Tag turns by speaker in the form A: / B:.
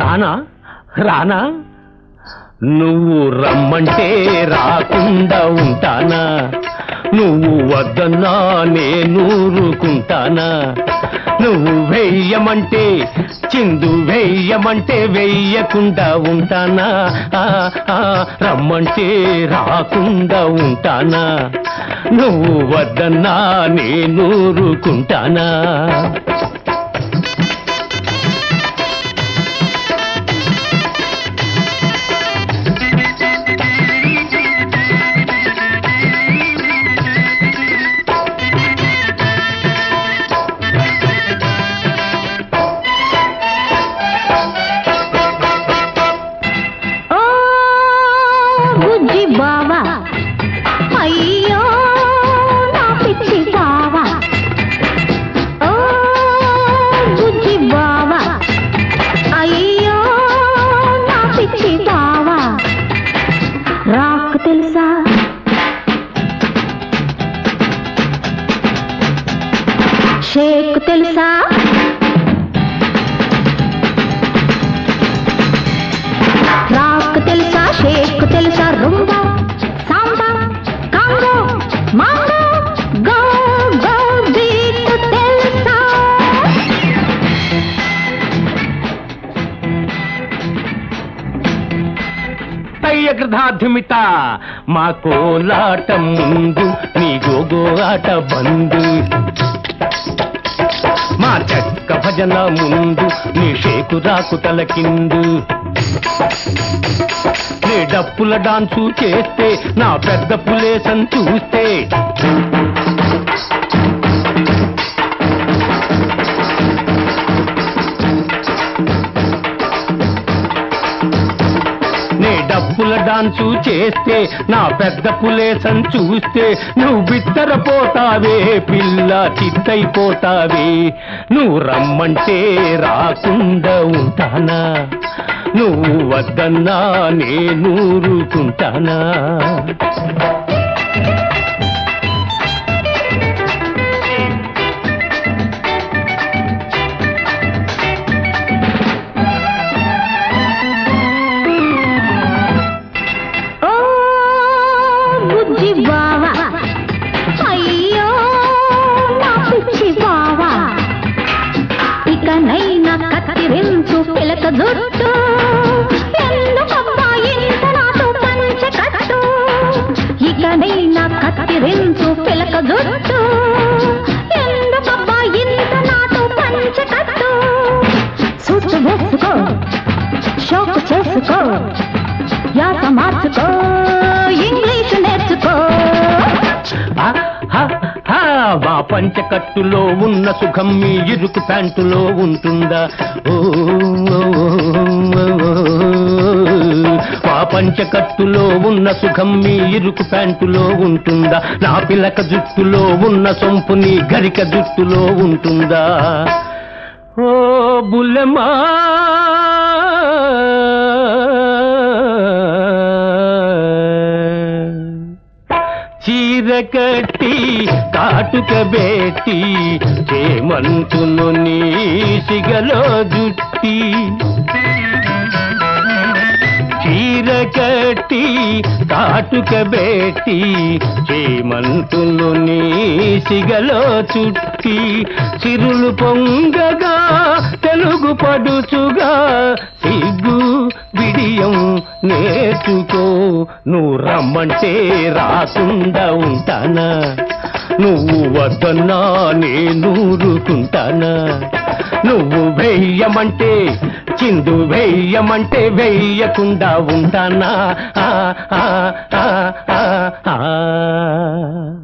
A: రానా రానా నువ్వు రమ్మంటే రాకుండా ఉంటానా నువ్వు వద్దన్నా నేను ఊరుకుంటానా నువ్వు వెయ్యమంటే చిందు వెయ్యమంటే వెయ్యకుండా ఉంటానా ఆ, ఆ, రమ్మంటే రాకుండా ఉంటానా నువ్వు వద్దన్నా నేను ఊరుకుంటానా
B: ఓ బుజ్జి బావా అయ్యో నా పిచ్చి బావా ఓ బుజ్జి బావా అయ్యో నా పిచ్చి బావా రాకు తెలుసా షేక్ తెలుసా రాక్ తెలుసా షేక్ తెలుసా rumba samba conga mango go go beat తెలుసా
A: తయ్యకృధాధిమిత మా కోలాటం ముందు నీ గోగోలాట బందు మా చెక్క భజన ముందు నీ షేకు రాకు తలకిందు నీ డప్పుల డాన్సు చేస్తే నా పెద్ద పులేసం చూస్తే నీ డప్పుల డాన్సు చేస్తే నా పెద్ద పులేసం చూస్తే నువ్వు బిత్తరపోతావే పిల్ల చిత్తైపోతావే నువ్వు రమ్మంటే రాకుండా ఉంటానా నువ్వు వద్దన్నా నేను ఊరుకుంటానా
B: ఓ బుజ్జి బావా అయ్యో నా పిచ్చి బావా ఇకనైనా కత్తిరించు పిలక జుట్టు ఎందుకమ్మా ఇంత నాతో పంచ కట్టు ఇకనైనా కత్తిరించు పిలక జుట్టు ఎందుకమ్మా ఇంత నాతో పంచ కట్టు సూచు వేసుకో షోకు చేసుకో యాస మార్చుకో ఇంగ్లీష్ నేర్చుకో
A: ఆ, హ, హ, మా పంచకట్టులో ఉన్న సుఖం మీ ఇరుకు ప్యాంటులో ఉంటుందా ఓ, ఓ, ఓ, ఓ. మా పంచకట్టులో ఉన్న సుఖం మీ ఇరుకు ప్యాంటులో ఉంటుందా నా పిలక జుట్టులో ఉన్న సొంపు నీ గరిక జుట్టులో ఉంటుందా ఓ బుల్లెమా చీర కట్టి కాటుక బెట్టి చేమంతును నీ సిగలో జుట్టి చీర కట్టి కాటుక బెట్టి చేమంతులు నీ సిగలో చుట్టి చిరులు పొంగగా తెలుగు పడుచుగా సిగ్గు బిడియం నేర్చుకో నువ్వు రమ్మంటే రాకుండా ఉంటానా నువ్వు వద్దన్నా నేను ఊరుకుంటానా నువ్వు వెయ్యమంటే చిందు వెయ్యమంటే వెయ్యకుండా ఉంటానా ఆ, ఆ, ఆ, ఆ, ఆ.